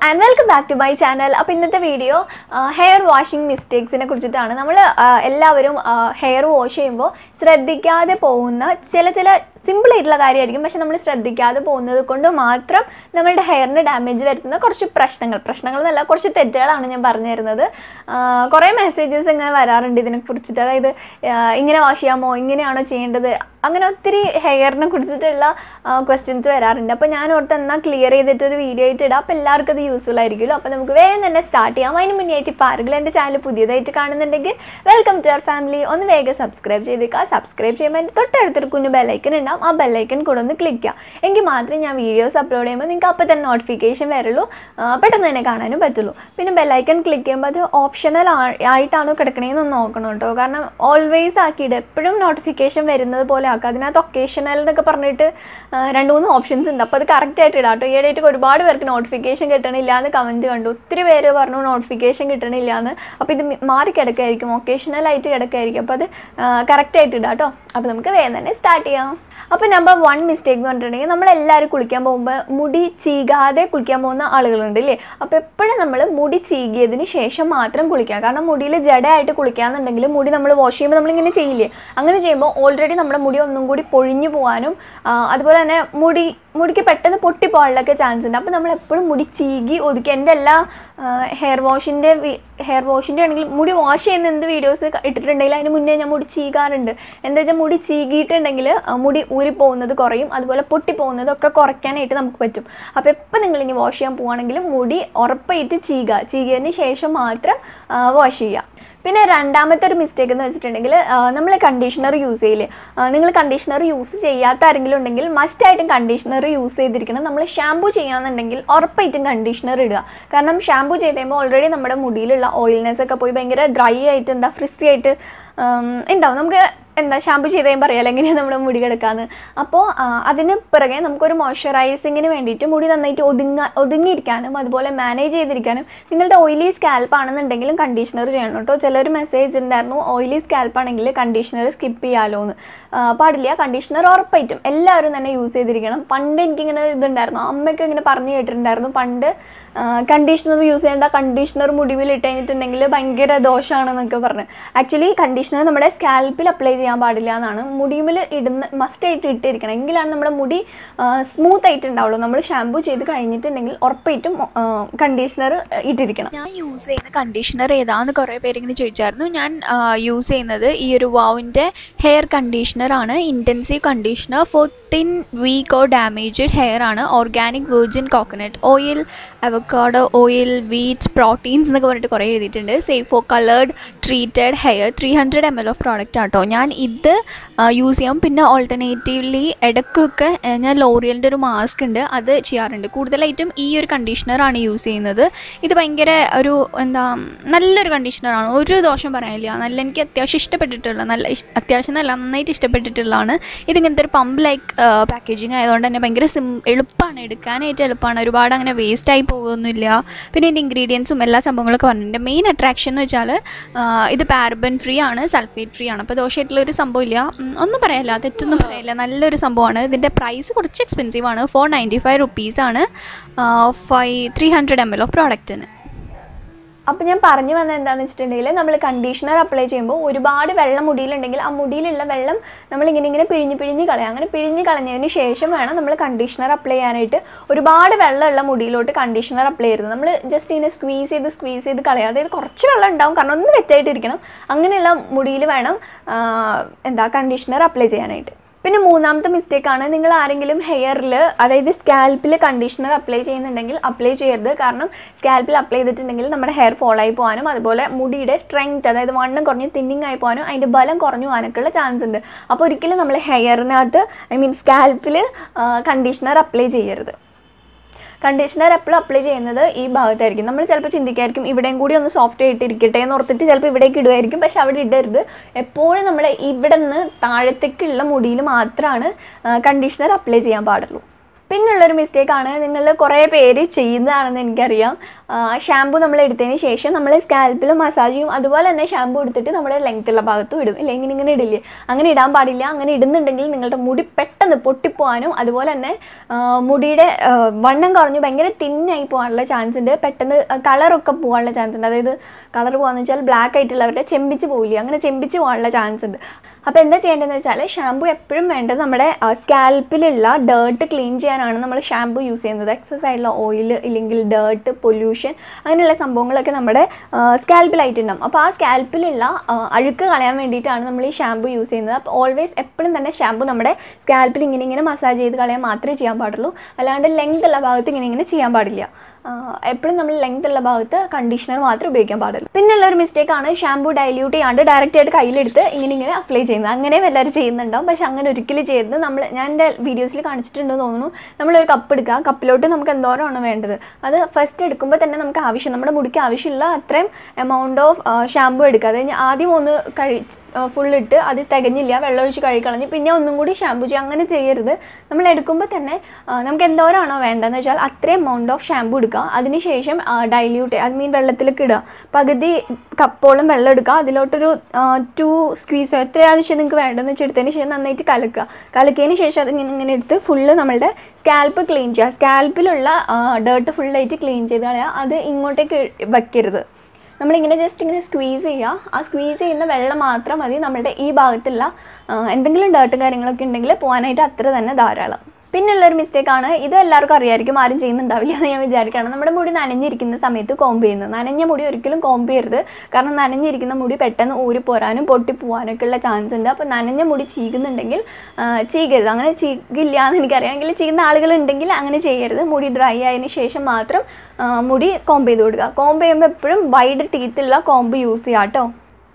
and welcome back to my channel അപ്പോൾ ഇന്നത്തെ video hair washing മിസ്റ്റേക്സിനെ കുറിച്ചിട്ടാണ് നമ്മൾ എല്ലാവരും ഹെയർ വാഷ് ചെയ്യുമ്പോൾ ശ്രദ്ധിക്കാതെ പോകുന്ന ചില ചില സിമ്പിൾ ആയിട്ടുള്ള കാര്യമായിരിക്കും പക്ഷെ നമ്മൾ ശ്രദ്ധിക്കാതെ പോകുന്നത് കൊണ്ട് മാത്രം നമ്മളുടെ ഹെയറിന് ഡാമേജ് വരുത്തുന്ന കുറച്ച് പ്രശ്നങ്ങൾ പ്രശ്നങ്ങൾ എന്നല്ല കുറച്ച് തെറ്റുകളാണ് ഞാൻ പറഞ്ഞു തരുന്നത് കുറേ മെസ്സേജസ് ഇങ്ങനെ വരാറുണ്ട് ഇതിനെ കുറിച്ചിട്ട് അതായത് ആ, ഇങ്ങനെ വാഷ് ചെയ്യാമോ ഇങ്ങനെയാണോ ചെയ്യേണ്ടത് അങ്ങനെ ഒത്തിരി ഹെയറിനെ കുറിച്ചിട്ടുള്ള ക്വസ്റ്റ്യൻസ് വരാറുണ്ട് അപ്പോൾ ഞാൻ ഓർത്ത് എന്നാൽ ക്ലിയർ ചെയ്തിട്ട് ഒരു വീഡിയോ ആയിട്ട് ഇടാം അപ്പോൾ എല്ലാവർക്കും അത് യൂസ്ഫുൾ ആയിരിക്കുമല്ലോ അപ്പോൾ നമുക്ക് വേഗം തന്നെ സ്റ്റാർട്ട് ചെയ്യാം അതിന് മുന്നേ ആയിട്ട് ഇപ്പോൾ ആരെങ്കിലും എൻ്റെ ചാനൽ പുതിയതായിട്ട് കാണുന്നുണ്ടെങ്കിൽ വെൽക്കം ടു അവർ ഫാമിലി ഒന്ന് വേഗം സബ്സ്ക്രൈബ് ചെയ്തേക്കുക സബ്സ്ക്രൈബ് ചെയ്യുമ്പോൾ എൻ്റെ തൊട്ടടുത്തൊരു കുഞ്ഞു ബെല്ലൈക്കൻ ഉണ്ടാവും ആ ബെല്ലൈക്കൻ കൂടെ ഒന്ന് ക്ലിക്ക് ചെയ്യാം എങ്കിൽ മാത്രമേ ഞാൻ വീഡിയോസ് അപ്ലോഡ് ചെയ്യുമ്പോൾ നിങ്ങൾക്ക് അപ്പോൾ തന്നെ നോട്ടിഫിക്കേഷൻ വരുള്ളൂ ആ, പെട്ടെന്ന് തന്നെ കാണാനും പറ്റുള്ളൂ പിന്നെ ബെല്ലൈക്കൻ ക്ലിക്ക് ചെയ്യുമ്പോൾ അത് ഓപ്ഷണൽ ആയിട്ടാണോ കിടക്കണേന്ന് ഒന്ന് നോക്കണം കേട്ടോ കാരണം ഓൾവേസ് ആക്കിയിട്ട് എപ്പോഴും നോട്ടിഫിക്കേഷൻ വരുന്നത് പോലെ ആക്കുക അതിനകത്ത് ഒക്കേഷണൽ എന്നൊക്കെ പറഞ്ഞിട്ട് ആ, രണ്ട് മൂന്ന് ഓപ്ഷൻസ് ഉണ്ട് അപ്പോൾ അത് കറക്റ്റ് ആയിട്ട് ഇടാം കേട്ടോ ഈയിടെയായിട്ട് ഒരുപാട് പേർക്ക് നോട്ടിഫിക്കേഷൻ കിട്ടണില്ല എന്ന് കമൻറ്റ് കണ്ടു ഒത്തിരി പേര് പറഞ്ഞു നോട്ടിഫിക്കേഷൻ കിട്ടണില്ല എന്ന് അപ്പോൾ ഇത് മി- മാറി കിടക്കായിരിക്കും ഒക്കേഷണൽ ആയിട്ട് കിടക്കായിരിക്കും അപ്പോൾ അത് കറക്റ്റ് ആയിട്ട് ഇടാം കേട്ടോ അപ്പോൾ നമുക്ക് വേഗം തന്നെ സ്റ്റാർട്ട് ചെയ്യാം അപ്പോൾ നമ്പർ വൺ മിസ്റ്റേക്ക് എന്ന് പറഞ്ഞിട്ടുണ്ടെങ്കിൽ നമ്മളെല്ലാവരും കുളിക്കാൻ പോകുമ്പോൾ മുടി ചീകാതെ കുളിക്കാൻ പോകുന്ന ആളുകളുണ്ട് ഇല്ലേ അപ്പോൾ എപ്പോഴും നമ്മൾ മുടി ചീകിയതിന് ശേഷം മാത്രം കുളിക്കുക കാരണം മുടിയിൽ ജഡയായിട്ട് കുളിക്കാന്നുണ്ടെങ്കിൽ മുടി നമ്മൾ വാഷ് ചെയ്യുമ്പോൾ നമ്മളിങ്ങനെ ചെയ്യില്ലേ അങ്ങനെ ചെയ്യുമ്പോൾ ഓൾറെഡി നമ്മുടെ മുടി ഒന്നും കൂടി പൊഴിഞ്ഞു പോകാനും ആ, അതുപോലെ തന്നെ മുടി മുടിക്ക് പെട്ടെന്ന് പൊട്ടിപ്പോകാനുള്ളൊക്കെ ചാൻസ് ഉണ്ട് അപ്പോൾ നമ്മൾ എപ്പോഴും മുടി ചീകി ഒതുക്കി എൻ്റെ എല്ലാ ഹെയർ വാഷിൻ്റെ ഹെയർ വാഷിൻ്റെ ആണെങ്കിൽ മുടി വാഷ് ചെയ്യുന്ന എന്ത് വീഡിയോസ് ഇട്ടിട്ടുണ്ടെങ്കിൽ അതിന് മുന്നേ ഞാൻ മുടി ചീകാറുണ്ട് എന്താ വെച്ചാൽ മുടി ചീകിയിട്ടുണ്ടെങ്കിൽ ആ, മുടി ഊരിപ്പോകുന്നത് കുറയും അതുപോലെ പൊട്ടിപ്പോകുന്നതൊക്കെ കുറയ്ക്കാനായിട്ട് നമുക്ക് പറ്റും അപ്പോൾ എപ്പോൾ നിങ്ങൾ ഇനി വാഷ് ചെയ്യാൻ പോവുകയാണെങ്കിൽ മുടി ഉറപ്പായിട്ട് ചീകുക ചീകിയതിന് ശേഷം മാത്രം വാഷ് ചെയ്യുക പിന്നെ രണ്ടാമത്തെ ഒരു മിസ്റ്റേക്ക് എന്ന് വെച്ചിട്ടുണ്ടെങ്കിൽ നമ്മൾ കണ്ടീഷണർ യൂസ് ചെയ്യില്ലേ നിങ്ങൾ കണ്ടീഷണർ യൂസ് ചെയ്യാത്ത ആരെങ്കിലും ഉണ്ടെങ്കിൽ മസ്റ്റായിട്ടും കണ്ടീഷണർ യൂസ് ചെയ്തിരിക്കണം നമ്മൾ ഷാമ്പു ചെയ്യാന്നുണ്ടെങ്കിൽ ഉറപ്പായിട്ടും കണ്ടീഷണർ ഇടുക കാരണം ഷാമ്പു ചെയ്ത് കഴിയുമ്പോൾ ഓൾറെഡി നമ്മുടെ മുടിയിലുള്ള ഓയിൽനെസ് ഒക്കെ പോയി ഭയങ്കര ഡ്രൈ ആയിട്ട് എന്താ ഫ്രിസി ആയിട്ട് ഉം, ഉണ്ടാവും നമുക്ക് എന്താ ഷാമ്പു ചെയ്ത് കഴിയുമ്പോൾ അറിയാലോ എങ്ങനെയാണ് നമ്മുടെ മുടി കിടക്കാന്ന് അപ്പോൾ അതിന് പിറകെ നമുക്കൊരു മോയ്സ്ചറൈസിങ്ങിന് വേണ്ടിയിട്ട് മുടി നന്നായിട്ട് ഒതുങ്ങ ഒതുങ്ങിയിരിക്കാനും അതുപോലെ മാനേജ് ചെയ്തിരിക്കാനും നിങ്ങളുടെ ഓയിലി സ്കാൽപ്പ് ആണെന്നുണ്ടെങ്കിലും കണ്ടീഷണർ ചെയ്യണം കേട്ടോ ചിലർ മെസ്സേജ് ഉണ്ടായിരുന്നു ഓയിലി സ്കാൽപ്പ് ആണെങ്കിൽ കണ്ടീഷണർ സ്കിപ്പ് ചെയ്യാലോ എന്ന് ആ, പാടില്ല കണ്ടീഷണർ ഉറപ്പായിട്ടും എല്ലാവരും തന്നെ യൂസ് ചെയ്തിരിക്കണം പണ്ട് എനിക്കിങ്ങനെ ഇതുണ്ടായിരുന്നു അമ്മയൊക്കെ ഇങ്ങനെ പറഞ്ഞു കേട്ടിട്ടുണ്ടായിരുന്നു പണ്ട് കണ്ടീഷണർ യൂസ് ചെയ്യേണ്ട കണ്ടീഷണർ മുടിവിൽ ഇട്ട് കഴിഞ്ഞിട്ടുണ്ടെങ്കിൽ ഭയങ്കര ദോഷമാണെന്നൊക്കെ പറഞ്ഞ് ആക്ച്വലി കണ്ടീഷണർ നമ്മുടെ സ്കാൽപ്പിൽ അപ്ലൈ ചെയ്യാൻ പാടില്ല എന്നാണ് മുടിവിൽ ഇടുന്ന മസ്റ്റ് ആയിട്ട് ഇട്ടിരിക്കണം എങ്കിലാണ് നമ്മുടെ മുടി സ്മൂത്ത് ആയിട്ട് ഉണ്ടാവുള്ളൂ നമ്മൾ ഷാമ്പു ചെയ്ത് കഴിഞ്ഞിട്ടുണ്ടെങ്കിൽ ഉറപ്പായിട്ടും കണ്ടീഷണർ ഇട്ടിരിക്കണം ഞാൻ യൂസ് ചെയ്യുന്ന കണ്ടീഷണർ ഏതാന്ന് കുറേ പേര് ഇങ്ങനെ ചോദിച്ചായിരുന്നു ഞാൻ യൂസ് ചെയ്യുന്നത് ഈ ഒരു വാവിൻ്റെ ഹെയർ കണ്ടീഷണറാണ് intensive conditioner fourteen week or damaged hair ആണ് organic virgin coconut oil avocado oil wheat proteins എന്നൊക്കെ പറഞ്ഞിട്ട് കുറേ എഴുതിയിട്ടുണ്ട് safe for coloured treated hair three hundred M L of product ആട്ടോ ഞാൻ ഇത് യൂസ് ചെയ്യാം പിന്നെ ഓൾട്ടർനേറ്റീവ്ലി ഇടയ്ക്കൊക്കെ ആ, ഞാൻ ലോറിയലിൻ്റെ ഒരു മാസ്ക് ഉണ്ട് അത് ചെയ്യാറുണ്ട് കൂടുതലായിട്ടും ഈ ഒരു കണ്ടീഷണറാണ് യൂസ് ചെയ്യുന്നത് ഇത് ഭയങ്കര ഒരു എന്താ നല്ലൊരു കണ്ടീഷണറാണ് ഒരു ദോഷം പറയാനില്ല നല്ല എനിക്ക് അത്യാവശ്യം ഇഷ്ടപ്പെട്ടിട്ടുള്ള നല്ല ഇഷ്- അത്യാവശ്യം നല്ല നന്നായിട്ട് ഇഷ്ടപ്പെട്ടിട്ടുള്ളതാണ് ഇതിങ്ങനത്തെ ഒരു പമ്പ് ലൈക്ക് പാക്കേജിങ് ആയതുകൊണ്ട് തന്നെ ഭയങ്കര സിം എളുപ്പമാണ് എടുക്കാനായിട്ട് എളുപ്പമാണ് ഒരുപാട് അങ്ങനെ വേസ്റ്റ് ആയി പോകുന്നില്ല പിന്നെ ഇതിൻ്റെ ഇൻഗ്രീഡിയൻസും എല്ലാ സംഭവങ്ങളൊക്കെ പറഞ്ഞിട്ടുണ്ട് മെയിൻ അട്രാക്ഷൻ എന്ന് വെച്ചാൽ ഇത് പാരബൻ ഫ്രീ ആണ് സൾഫേറ്റ് ഫ്രീ ആണ് അപ്പോൾ ദോഷമായിട്ടുള്ള ഒരു സംഭവമില്ല ഉം, ഒന്നും പറയാനില്ല തെറ്റൊന്നും പറയാനില്ല നല്ലൊരു സംഭവമാണ് ഇതിൻ്റെ പ്രൈസ് കുറച്ച് എക്സ്പെൻസീവ് ആണ് ഫോർ നയൻറ്റി ഫൈവ് റുപ്പീസാണ് five three hundred M L of പ്രോഡക്റ്റിന് അപ്പോൾ ഞാൻ പറഞ്ഞു വന്നത് എന്താണെന്ന് വെച്ചിട്ടുണ്ടെങ്കിൽ നമ്മൾ കണ്ടീഷണർ അപ്ലൈ ചെയ്യുമ്പോൾ ഒരുപാട് വെള്ളം മുടിയിലുണ്ടെങ്കിൽ ആ മുടിയിലുള്ള വെള്ളം നമ്മൾ ഇങ്ങനെ ഇങ്ങനെ പിഴിഞ്ഞ് പിഴിഞ്ഞ് കളയാം അങ്ങനെ പിഴിഞ്ഞ് കളഞ്ഞതിന് ശേഷം വേണം നമ്മൾ കണ്ടീഷണർ അപ്ലൈ ചെയ്യാനായിട്ട് ഒരുപാട് വെള്ളമുള്ള മുടിയിലോട്ട് കണ്ടീഷണർ അപ്ലൈ ചെയ്യരുത് നമ്മൾ ജസ്റ്റ് ഇങ്ങനെ സ്ക്വീസ് ചെയ്ത് സ്ക്വീസ് ചെയ്ത് കളയാം അതായത് കുറച്ച് വെള്ളം ഉണ്ടാവും കാരണം ഒന്ന് വെറ്റായിട്ടിരിക്കണം അങ്ങനെയുള്ള മുടിയിൽ വേണം ആ, എന്താ കണ്ടീഷണർ അപ്ലൈ ചെയ്യാനായിട്ട് പിന്നെ മൂന്നാമത്തെ മിസ്റ്റേക്കാണ് നിങ്ങൾ ആരെങ്കിലും ഹെയറിൽ അതായത് സ്കാൽപ്പിൽ കണ്ടീഷണർ അപ്ലൈ ചെയ്യുന്നുണ്ടെങ്കിൽ അപ്ലൈ ചെയ്യരുത് കാരണം സ്കാൽപ്പിൽ അപ്ലൈ ചെയ്തിട്ടുണ്ടെങ്കിൽ നമ്മുടെ ഹെയർ ഫോൾ ആയി പോകാനും അതുപോലെ മുടിയുടെ സ്ട്രെങ്ത് അതായത് വണ്ണം കുറഞ്ഞ് തിന്നിങ് ആയി പോകാനും അതിൻ്റെ ബലം കുറഞ്ഞു പോകാനൊക്കെ ഉള്ള ചാൻസ് ഉണ്ട് അപ്പോൾ ഒരിക്കലും നമ്മൾ ഹെയറിനകത്ത് ഐ മീൻ സ്കാൽപ്പിൽ കണ്ടീഷണർ അപ്ലൈ ചെയ്യരുത് കണ്ടീഷണർ എപ്പോഴും അപ്ലൈ ചെയ്യുന്നത് ഈ ഭാഗത്തായിരിക്കും നമ്മൾ ചിലപ്പോൾ ചിന്തിക്കായിരിക്കും ഇവിടെയും കൂടി ഒന്ന് സോഫ്റ്റ് ആയിട്ട് ഇരിക്കട്ടെ എന്ന് ഓർത്തിട്ട് ചിലപ്പോൾ ഇവിടേക്ക് ഇടുമായിരിക്കും പക്ഷെ അവിടെ ഇടരുത് എപ്പോഴും നമ്മുടെ ഇവിടെ നിന്ന് താഴത്തേക്കുള്ള മുടിയിൽ മാത്രമാണ് കണ്ടീഷണർ അപ്ലൈ ചെയ്യാൻ പാടുള്ളൂ പിന്നുള്ളൊരു മിസ്റ്റേക്കാണ് നിങ്ങൾ കുറേ പേര് ചെയ്യുന്നതാണെന്ന് എനിക്കറിയാം ഷാമ്പു നമ്മൾ എടുത്തതിന് ശേഷം നമ്മൾ സ്കാൽപ്പിൽ മസാജ് ചെയ്യും അതുപോലെ തന്നെ ഷാമ്പു എടുത്തിട്ട് നമ്മുടെ ലെങ്ത്തുള്ള ഭാഗത്ത് ഇടും ഇല്ലെങ്കിൽ ഇങ്ങനെ ഇങ്ങനെ ഇടില്ലേ അങ്ങനെ ഇടാൻ പാടില്ല അങ്ങനെ ഇടുന്നുണ്ടെങ്കിൽ നിങ്ങളുടെ മുടി പെട്ടെന്ന് പൊട്ടിപ്പോവാനും അതുപോലെ തന്നെ ആ, മുടിയുടെ ആ, വണ്ണം കുറഞ്ഞു ഭയങ്കര തിന്നായി പോകാനുള്ള ചാൻസ് ഉണ്ട് പെട്ടെന്ന് കളറൊക്കെ പോകാനുള്ള ചാൻസ് ഉണ്ട് അതായത് കളർ പോകാന്ന് വെച്ചാൽ ബ്ലാക്ക് ആയിട്ടുള്ളവരുടെ ചെമ്പിച്ച് പോവില്ല അങ്ങനെ ചെമ്പിച്ച് പോകാനുള്ള ചാൻസ് ഉണ്ട് അപ്പോൾ എന്താ ചെയ്യേണ്ടതെന്ന് വെച്ചാൽ ഷാമ്പു എപ്പോഴും വേണ്ടത് നമ്മുടെ സ്കാൽപ്പിലുള്ള ഡേർട്ട് ക്ലീൻ ചെയ്യാനാണ് നമ്മൾ ഷാമ്പു യൂസ് ചെയ്യുന്നത് എക്സസ് ആയിട്ടുള്ള ഓയിൽ ഇല്ലെങ്കിൽ ഡേർട്ട് പൊല്യൂഷൻ അങ്ങനെയുള്ള സംഭവങ്ങളൊക്കെ നമ്മുടെ സ്കാൽപ്പിലായിട്ടുണ്ടാവും അപ്പോൾ ആ സ്കാൽപ്പിലുള്ള അഴുക്ക് കളയാൻ വേണ്ടിയിട്ടാണ് നമ്മൾ ഈ ഷാമ്പു യൂസ് ചെയ്യുന്നത് അപ്പോൾ ഓൾവേസ് എപ്പോഴും തന്നെ ഷാമ്പു നമ്മുടെ സ്കാൽപ്പിൽ ഇങ്ങനെ ഇങ്ങനെ മസാജ് ചെയ്ത് കളയാൻ മാത്രമേ ചെയ്യാൻ പാടുള്ളൂ അല്ലാണ്ട് ലെങ്ത് ഉള്ള ഭാഗത്ത് ഇങ്ങനെ ഇങ്ങനെ ചെയ്യാൻ പാടില്ല എപ്പോഴും നമ്മൾ ലെങ്ത് ഉള്ള ഭാഗത്ത് കണ്ടീഷണർ മാത്രമേ ഉപയോഗിക്കാൻ പാടുള്ളൂ പിന്നെയുള്ള ഒരു മിസ്റ്റേക്ക് ആണ് ഷാമ്പു ഡൈല്യൂട്ട് ചെയ്യാണ്ട് ഡയറക്റ്റ് ആയിട്ട് കയ്യിലെടുത്ത് ഇങ്ങനെ ഇങ്ങനെ അപ്ലൈ ചെയ്യുന്നത് അങ്ങനെയും എല്ലാവരും ചെയ്യുന്നുണ്ടാവും പക്ഷെ അങ്ങനെ ഒരിക്കലും ചെയ്യരുത് നമ്മൾ ഞാൻ എൻ്റെ വീഡിയോസിൽ കാണിച്ചിട്ടുണ്ടെന്ന് തോന്നുന്നു നമ്മളൊരു കപ്പ് എടുക്കുക കപ്പിലോട്ട് നമുക്ക് എന്തോരമാണ് വേണ്ടത് അത് ഫസ്റ്റ് എടുക്കുമ്പോൾ തന്നെ നമുക്ക് ആവശ്യം നമ്മുടെ മുടിക്ക് ആവശ്യമുള്ള അത്രയും എമൗണ്ട് ഓഫ് ഷാമ്പു എടുക്കുക അത് കഴിഞ്ഞ് ആദ്യം ഒന്ന് കഴി ഫുൾ ഇട്ട് അത് തികഞ്ഞില്ല വെള്ളമൊഴിച്ച് കഴുകിക്കളഞ്ഞ് പിന്നെ ഒന്നും കൂടി ഷാമ്പു ചെയ്യുക അങ്ങനെ ചെയ്യരുത് നമ്മൾ എടുക്കുമ്പോൾ തന്നെ ആ, നമുക്ക് എന്തോരാണോ വേണ്ടതെന്ന് വെച്ചാൽ അത്രയും എമൗണ്ട് ഓഫ് ഷാമ്പു എടുക്കുക അതിനുശേഷം ഡൈല്യൂട്ട് അത് മീൻ വെള്ളത്തിലേക്ക് ഇടുക പകുതി കപ്പോളം വെള്ളം എടുക്കുക അതിലോട്ടൊരു ടു സ്ക്വീസോ എത്ര ആവശ്യം നിങ്ങൾക്ക് വേണ്ടതെന്ന് വെച്ച് എടുത്തതിന് ശേഷം നന്നായിട്ട് കലക്കുക കലക്കിയതിന് ശേഷം അത് ഇങ്ങനെ ഇങ്ങനെ എടുത്ത് ഫുള്ള് നമ്മളുടെ സ്കാൽപ്പ് ക്ലീൻ ചെയ്യുക സ്കാൽപ്പിലുള്ള ഡേർട്ട് ഫുള്ളായിട്ട് ക്ലീൻ ചെയ്ത് കളയുക അത് ഇങ്ങോട്ടേക്ക് വയ്ക്കരുത് നമ്മളിങ്ങനെ ജസ്റ്റ് ഇങ്ങനെ സ്ക്വീസ് ചെയ്യുക ആ സ്ക്വീസ് ചെയ്യുന്ന വെള്ളം മാത്രം മതി നമ്മളുടെ ഈ ഭാഗത്തുള്ള ആ, എന്തെങ്കിലും ഡേർട്ടും കാര്യങ്ങളൊക്കെ ഉണ്ടെങ്കിൽ പോകാനായിട്ട് അത്ര തന്നെ ധാരാളം പിന്നുള്ളൊരു മിസ്റ്റേക്കാണ് ഇത് എല്ലാവർക്കും അറിയായിരിക്കും ആരും ചെയ്യുന്നുണ്ടാവില്ല എന്ന് ഞാൻ വിചാരിക്കുകയാണ് നമ്മുടെ മുടി നനഞ്ഞിരിക്കുന്ന സമയത്ത് കോമ്പ് ചെയ്യുന്നത് നനഞ്ഞ മുടി ഒരിക്കലും കോമ്പ് ചെയ്യരുത് കാരണം നനഞ്ഞിരിക്കുന്ന മുടി പെട്ടെന്ന് ഊരിപ്പോരാനും പൊട്ടിപ്പോവാനൊക്കെ ഉള്ള ചാൻസ് ഉണ്ട് അപ്പോൾ നനഞ്ഞ മുടി ചീകുന്നുണ്ടെങ്കിൽ ആ, ചീകരുത് അങ്ങനെ ചീകില്ല എന്ന് എനിക്കറിയാമെങ്കിൽ ചെയ്യുന്ന ആളുകളുണ്ടെങ്കിൽ അങ്ങനെ ചെയ്യരുത് മുടി ഡ്രൈ ആയതിനു ശേഷം മാത്രം ആ, മുടി കോമ്പ് ചെയ്ത് കൊടുക്കുക കോമ്പ് ചെയ്യുമ്പോൾ എപ്പോഴും വൈഡ് ടീത്തുള്ള കോമ്പ് യൂസ് ചെയ്യാം കേട്ടോ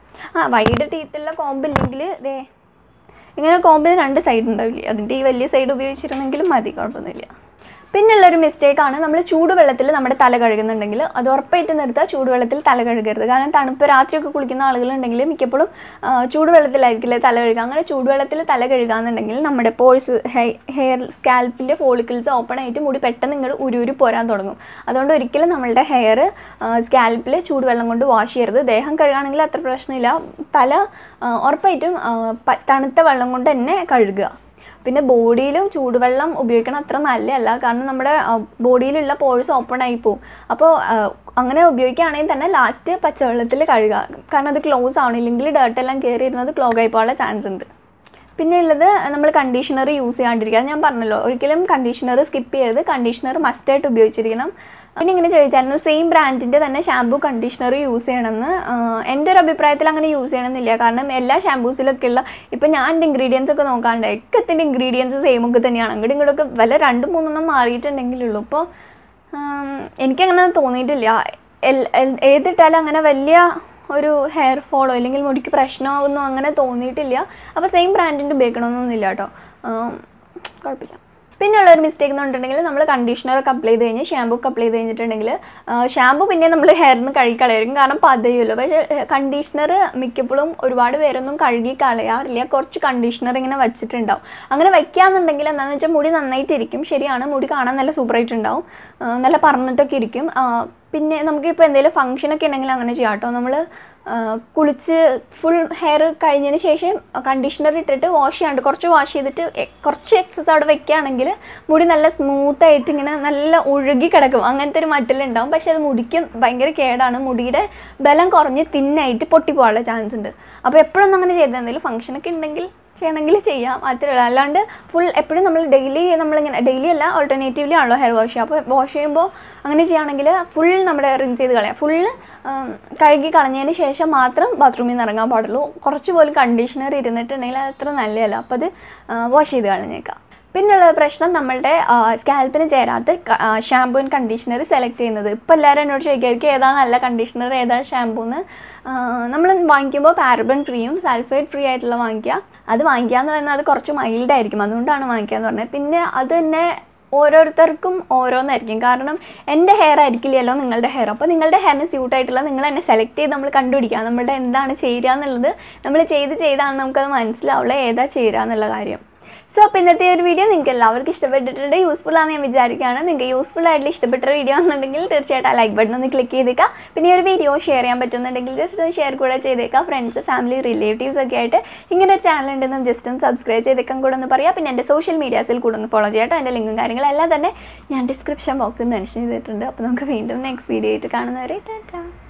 ആ വൈഡ് ടീത്തുള്ള കോമ്പ് ഇല്ലെങ്കിൽ ദേ ഇങ്ങനെ കോമ്പിന് രണ്ട് സൈഡ് ഉണ്ടാവില്ലേ അതിൻ്റെ ഈ വലിയ സൈഡ് ഉപയോഗിച്ചിരുന്നെങ്കിലും മതി കുഴപ്പമൊന്നുമില്ല പിന്നുള്ളൊരു മിസ്റ്റേക്കാണ് നമ്മൾ ചൂടുവെള്ളത്തിൽ നമ്മുടെ തല കഴുകുന്നുണ്ടെങ്കിൽ അത് ഉറപ്പായിട്ട് നിർത്തുക ചൂടുവെള്ളത്തിൽ തല കഴുകരുത് കാരണം തണുപ്പ് രാത്രിയൊക്കെ കുളിക്കുന്ന ആളുകളുണ്ടെങ്കിൽ മിക്കപ്പോഴും ആ, ചൂടുവെള്ളത്തിലായിരിക്കില്ലേ തല കഴുകുക അങ്ങനെ ചൂടുവെള്ളത്തിൽ തല കഴുകാന്നുണ്ടെങ്കിൽ നമ്മുടെ പോഴ്സ് ഹെയർ സ്കാൽപ്പിൻ്റെ ഫോളിക്കിൾസ് ഓപ്പൺ ആയിട്ട് മുടി പെട്ടെന്ന് ഇങ്ങോട്ട് ഉരുരി പോരാൻ തുടങ്ങും അതുകൊണ്ട് ഒരിക്കലും നമ്മളുടെ ഹെയർ സ്കാൽപ്പിൽ ചൂടുവെള്ളം കൊണ്ട് വാഷ് ചെയ്യരുത് ദേഹം കഴുകുകയാണെങ്കിൽ അത്ര പ്രശ്നമില്ല തല ആ, ഉറപ്പായിട്ടും ആ, പ- തണുത്ത വെള്ളം കൊണ്ട് തന്നെ കഴുകുക പിന്നെ ബോഡിയിലും ചൂടുവെള്ളം ഉപയോഗിക്കണം അത്ര നല്ലതല്ല കാരണം നമ്മുടെ ബോഡിയിലുള്ള പോഴ്സ് ഓപ്പൺ ആയി പോകും അപ്പോൾ അങ്ങനെ ഉപയോഗിക്കുകയാണെങ്കിൽ തന്നെ ലാസ്റ്റ് പച്ചവെള്ളത്തിൽ കഴുകുക കാരണം അത് ക്ലോസ് ആവണില്ലെങ്കിൽ ഡേർട്ടെല്ലാം കയറി ഇരുന്നത് ക്ലോഗ് ആയി പോകാനുള്ള ചാൻസ് ഉണ്ട് പിന്നെ ഉള്ളത് നമ്മൾ കണ്ടീഷണർ യൂസ് ചെയ്യാണ്ടിരിക്കുക അത് ഞാൻ പറഞ്ഞല്ലോ ഒരിക്കലും കണ്ടീഷണർ സ്കിപ്പ് ചെയ്യരുത് കണ്ടീഷണർ മസ്റ്റായിട്ട് ഉപയോഗിച്ചിരിക്കണം പിന്നെ ഇങ്ങനെ ചോദിച്ചായിരുന്നു സെയിം ബ്രാൻഡിൻ്റെ തന്നെ ഷാമ്പൂ കണ്ടീഷണർ യൂസ് ചെയ്യണമെന്ന് ആഹ് എൻ്റെ ഒരു അഭിപ്രായത്തിൽ അങ്ങനെ യൂസ് ചെയ്യണമെന്നില്ല കാരണം എല്ലാ ഷാമ്പൂസിലൊക്കെ ഉള്ള ഇപ്പം ഞാൻ എൻ്റെ ഇൻഗ്രീഡിയൻസ് ഒക്കെ നോക്കാണ്ട് ഒക്കത്തിൻ്റെ ഇൻഗ്രീഡിയൻസ് സെയിം ഒക്കെ തന്നെയാണ് അങ്ങോട്ടും ഇങ്ങോട്ടൊക്കെ വില രണ്ട് മൂന്നെണ്ണം മാറിയിട്ടുണ്ടെങ്കിലുള്ളൂ അപ്പോൾ എനിക്കങ്ങനെ തോന്നിയിട്ടില്ല എൽ- എൽ- ഏതിട്ടാലും അങ്ങനെ വലിയ ഒരു ഹെയർ ഫോളോ അല്ലെങ്കിൽ മുടിക്ക് പ്രശ്നമാവുന്നോ അങ്ങനെ തോന്നിയിട്ടില്ല അപ്പോൾ സെയിം ബ്രാൻഡിൻ്റെ ഉപയോഗിക്കണമെന്നൊന്നുമില്ല കേട്ടോ ആം, കുഴപ്പമില്ല പിന്നെയുള്ള ഒരു മിസ്റ്റേക്ക് എന്ന് പറഞ്ഞിട്ടുണ്ടെങ്കിൽ നമ്മൾ കണ്ടീഷണറൊക്കെ അപ്ലൈ ചെയ്ത് കഴിഞ്ഞ് ഷാമ്പൂ ഒക്കെ അപ്ലൈ ചെയ്ത് കഴിഞ്ഞിട്ടുണ്ടെങ്കിൽ ഷാമ്പൂ പിന്നെ നമ്മൾ ഹെയറിൽ നിന്ന് കഴുകി കളയായിരിക്കും കാരണം പതയുമല്ലോ പക്ഷേ കണ്ടീഷണർ മിക്കപ്പോഴും ഒരുപാട് പേരൊന്നും കഴുകി കളയാറില്ല കുറച്ച് കണ്ടീഷണർ ഇങ്ങനെ വെച്ചിട്ടുണ്ടാവും അങ്ങനെ വയ്ക്കാന്നുണ്ടെങ്കിൽ എന്താണെന്ന് വെച്ചാൽ മുടി നന്നായിട്ടിരിക്കും ശരിയാണ് മുടി കാണാൻ നല്ല സൂപ്പറായിട്ടുണ്ടാവും ആ, നല്ല പറഞ്ഞിട്ടൊക്കെ ഇരിക്കും ആ, പിന്നെ നമുക്കിപ്പോൾ എന്തെങ്കിലും ഫംഗ്ഷനൊക്കെ ഉണ്ടെങ്കിൽ അങ്ങനെ ചെയ്യാം കേട്ടോ നമ്മൾ കുളിച്ച് ഫുൾ ഹെയർ കഴിഞ്ഞതിന് ശേഷം കണ്ടീഷണർ ഇട്ടിട്ട് വാഷ് ചെയ്യാണ്ട് കുറച്ച് വാഷ് ചെയ്തിട്ട് എ- കുറച്ച് എക്സസ് അവിടെ വെക്കുകയാണെങ്കിൽ മുടി നല്ല സ്മൂത്ത് ആയിട്ട് ഇങ്ങനെ നല്ല ഒഴുകി കിടക്കും അങ്ങനത്തെ ഒരു മറ്റലുണ്ടാവും പക്ഷെ അത് മുടിക്ക് ഭയങ്കര കേടാണ് മുടിയുടെ ബലം കുറഞ്ഞ് തിന്നായിട്ട് പൊട്ടിപ്പോകാനുള്ള ചാൻസ് ഉണ്ട് അപ്പോൾ എപ്പോഴൊന്നും അങ്ങനെ ചെയ്താൽ എന്തെങ്കിലും ഫംഗ്ഷനൊക്കെ ഉണ്ടെങ്കിൽ ചെയ്യണമെങ്കിൽ ചെയ്യാം അത്രേ ഉള്ളൂ അല്ലാണ്ട് ഫുൾ എപ്പോഴും നമ്മൾ ഡെയിലി നമ്മളിങ്ങനെ ഡെയിലി അല്ല ഓൾട്ടർനേറ്റീവ്ലി ആണല്ലോ ഹെയർ വാഷ് ചെയ്യുക അപ്പോൾ വാഷ് ചെയ്യുമ്പോൾ അങ്ങനെ ചെയ്യുകയാണെങ്കിൽ ഫുൾ നമ്മുടെ റിൻസ് ചെയ്ത് കളയാം ഫുള്ള് കഴുകി കളഞ്ഞതിന് ശേഷം മാത്രം ബാത്റൂമിൽ നിന്ന് ഇറങ്ങാൻ പാടുള്ളൂ കുറച്ച് പോലും കണ്ടീഷണർ ഇരുന്നിട്ടുണ്ടെങ്കിൽ അത് അത്ര നല്ലതല്ല അപ്പോൾ അത് വാഷ് ചെയ്ത് കളഞ്ഞേക്കാം പിന്നെയുള്ള പ്രശ്നം നമ്മളുടെ സ്കാൽപ്പിന് ചേരാത്ത ഷാമ്പൂ ആൻഡ് കണ്ടീഷണർ സെലക്ട് ചെയ്യുന്നത് ഇപ്പോൾ എല്ലാവരും എന്നോട് ചോദിക്കായിരിക്കും ഏതാണ് നല്ല കണ്ടീഷണർ ഏതാണ് ഷാമ്പൂ എന്ന് നമ്മൾ വാങ്ങിക്കുമ്പോൾ കാർബൺ ഫ്രീയും സൾഫേറ്റ് ഫ്രീ ആയിട്ടുള്ള വാങ്ങിക്കുക അത് വാങ്ങിക്കുക എന്ന് പറഞ്ഞാൽ അത് കുറച്ച് മൈൽഡ് ആയിരിക്കും അതുകൊണ്ടാണ് വാങ്ങിക്കുക എന്ന് പറഞ്ഞത് പിന്നെ അത് തന്നെ ഓരോരുത്തർക്കും ഓരോന്നായിരിക്കും കാരണം എൻ്റെ ഹെയർ ആയിരിക്കില്ലല്ലോ നിങ്ങളുടെ ഹെയർ അപ്പോൾ നിങ്ങളുടെ ഹെയറിന് സ്യൂട്ട് ആയിട്ടുള്ള നിങ്ങൾ തന്നെ സെലക്ട് ചെയ്ത് നമ്മൾ കണ്ടുപിടിക്കുക നമ്മളുടെ എന്താണ് ചേരുക എന്നുള്ളത് നമ്മൾ ചെയ്ത് ചെയ്താണ് നമുക്കത് മനസ്സിലാവുള്ളൂ ഏതാ ചേരുക എന്നുള്ള കാര്യം സോ അപ്പോൾ ഇന്നത്തെ ഒരു വീഡിയോ നിങ്ങൾക്ക് എല്ലാവർക്കും ഇഷ്ടപ്പെട്ടിട്ടുണ്ട് യൂസ്ഫുൾ ആണെന്ന് ഞാൻ വിചാരിക്കുകയാണ് നിങ്ങൾക്ക് യൂസ്ഫുൾ ആയിട്ടുള്ള ഇഷ്ടപ്പെട്ട വീഡിയോ ആണെന്നുണ്ടെങ്കിൽ തീർച്ചയായിട്ടും ആ ലൈക്ക് ബട്ടൺ ഒന്ന് ക്ലിക്ക് ചെയ്തേക്കാം പിന്നെ ഈ ഒരു വീഡിയോ ഷെയർ ചെയ്യാൻ പറ്റുന്നുണ്ടെങ്കിൽ ജസ്റ്റ് ഒന്ന് ഷെയർ കൂടെ ചെയ്തേക്കാം ഫ്രണ്ട്സ് ഫാമിലി റിലേറ്റീവ്സ് ഒക്കെ ആയിട്ട് ഇങ്ങനെ ഒരു ചാനൽ ഉണ്ടെന്നും ജസ്റ്റ് ഒന്ന് സബ്സ്ക്രൈബ് ചെയ്തേക്കാൻ കൂടെ ഒന്ന് പറയാം പിന്നെ എൻ്റെ സോഷ്യൽ മീഡിയാസിൽ കൂടെ ഒന്ന് ഫോളോ ചെയ്യാട്ടോ എൻ്റെ ലിങ്കും കാര്യങ്ങളെല്ലാം തന്നെ ഞാൻ ഡിസ്ക്രിപ്ഷൻ ബോക്സിൽ മെൻഷൻ ചെയ്തിട്ടുണ്ട് അപ്പോൾ നമുക്ക് വീണ്ടും നെക്സ്റ്റ് വീഡിയോ ആയിട്ട് കാണുന്നവരെ ടാറ്റാ